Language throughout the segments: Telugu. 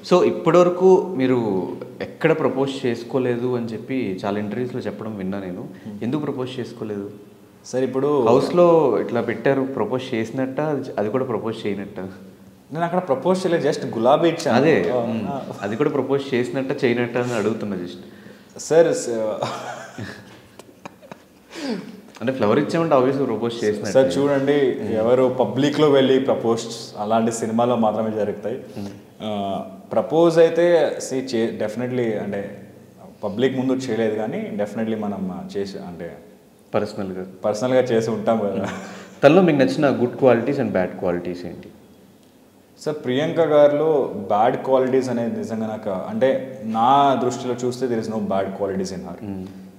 సో ఇప్పటివరకు మీరు ఎక్కడ ప్రపోజ్ చేసుకోలేదు అని చెప్పి చాలా ఇంటర్వ్యూస్లో చెప్పడం విన్నా నేను ఎందుకు ప్రపోజ్ చేసుకోలేదు సార్ ఇప్పుడు హౌస్లో ఇట్లా పెట్టారు ప్రపోజ్ చేసినట్ట అది- అది కూడా ప్రపోజ్ చేయనట్ట నేను అక్కడ ప్రపోజ్ చేయలేదు జస్ట్ గులాబీ ఇచ్చాను అదే మ్, అది కూడా ప్రపోజ్ చేసినట్ట చేయనట్ట అని అడుగుతున్నా జస్ట్ సార్ అంటే ఫ్లవర్ ఇచ్చామంటే ఆబ్వియస్గా ప్రపోజ్ చేసినట్టు సార్ చూడండి ఎవరు పబ్లిక్లో వెళ్ళి ప్రపోజ్ అలాంటి సినిమాలో మాత్రమే జరుగుతాయి ప్రపోజ్ అయితే సి చే డెఫినెట్లీ అంటే పబ్లిక్ ముందు చేయలేదు కానీ డెఫినెట్లీ మనం చేసి అంటే పర్సనల్గా పర్సనల్గా చేసి ఉంటాం కదా తనలో మీకు నచ్చిన good qualities and bad qualities ఏంటి సార్ ప్రియాంక గారిలో బ్యాడ్ క్వాలిటీస్ అనేది నిజంగా నాకు అంటే నా దృష్టిలో చూస్తే there is no bad qualities in her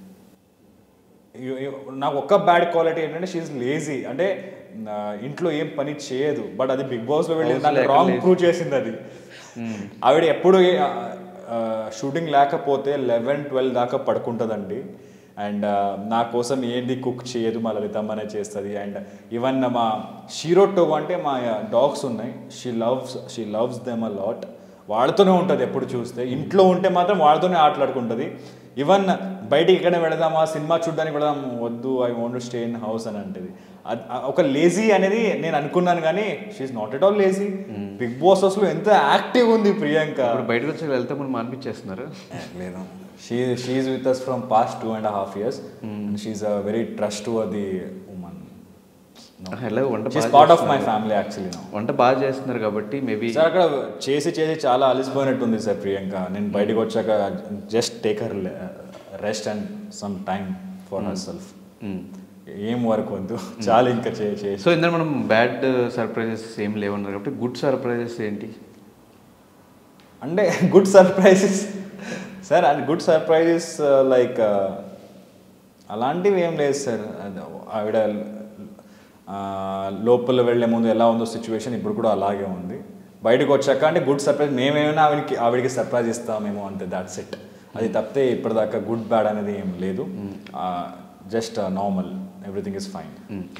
నాకు ఒక్క బ్యాడ్ క్వాలిటీ ఏంటంటే షీఈ్ లేజీ అంటే ఆ, ఇంట్లో ఏం పని చేయదు బట్ అది బిగ్ బాస్ లో వెళ్ళి House నాకు లేక రాంగ్ lazy. ప్రూవ్ చేసింది అది ఆవిడ ఎప్పుడు షూటింగ్ లేకపోతే లెవెన్ ట్వెల్వ్ దాకా పడుకుంటుందండి అండ్ నా కోసం ఏంది కుక్ చేయదు మా లలితమ్మనే చేస్తుంది అండ్ ఈవెన్ మా షీరోటో అంటే మా డాగ్స్ ఉన్నాయి she loves she loves them a lot వాళ్ళతోనే ఉంటుంది ఎప్పుడు చూస్తే ఇంట్లో ఉంటే మాత్రం వాళ్ళతోనే ఆటలాడుకుంటుంది ఈవెన్ బయటికి ఎక్కడ వెళదామా సినిమా చూడడానికి వెళదాం వద్దు I want stay in house అని అంటది అద్- ఆ- ఒక లేజీ అనేది నేను అనుకున్నాను కానీ she's not at all lazy Bigg Boss లో ఎంత యాక్టివ్ ఉంది ప్రియాంక ఇప్పుడు బయటకు వచ్చి వెళ్తే మనం మానిపించేస్తున్నారు లేదు she she's with us from past two and half years she's a very trust the woman ఎలా వంట షీఈ్ బాగా పార్ట్ ఆఫ్ మై చేస్తున్నారు. ఫ్యామిలీ యాక్చువల్లీ నో వంట బాగా చేస్తున్నారు కాబట్టి మేబీ సార్ అక్కడ చేసి చేసి చాలా అలసిపోయినట్టు ఉంది సార్ ప్రియాంక నేను బయటకు వచ్చాక just take her rest and some time for her herself work వద్దు చాలా ఇంకా చే- చేసి సో ఇందులో మనం బ్యాడ్ సర్ప్రైజెస్ ఏం లేవన్నారు కాబట్టి గుడ్ సర్ప్రైజెస్ ఏంటి అంటే గుడ్ సర్ప్రైజెస్ సార్ అది గుడ్ సర్ప్రైజెస్ లైక్ అలాంటివి ఏం లేదు సార్ అది ఆవిడ ఆ, లోపల వెళ్ళే ముందు ఎలా ఉందో సిచ్యువేషన్ ఇప్పుడు కూడా అలాగే ఉంది బయటకు వచ్చాక అంటే గుడ్ సర్ప్రైజ్ మేమేమైనా ఆవిడకి ఆవిడకి సర్ప్రైజ్ ఇస్తామేమో అంతే దాట్స్ ఇట్ అది తప్పితే ఇప్పటిదాకా గుడ్ బ్యాడ్ అనేది ఏం లేదు just normal everything is fine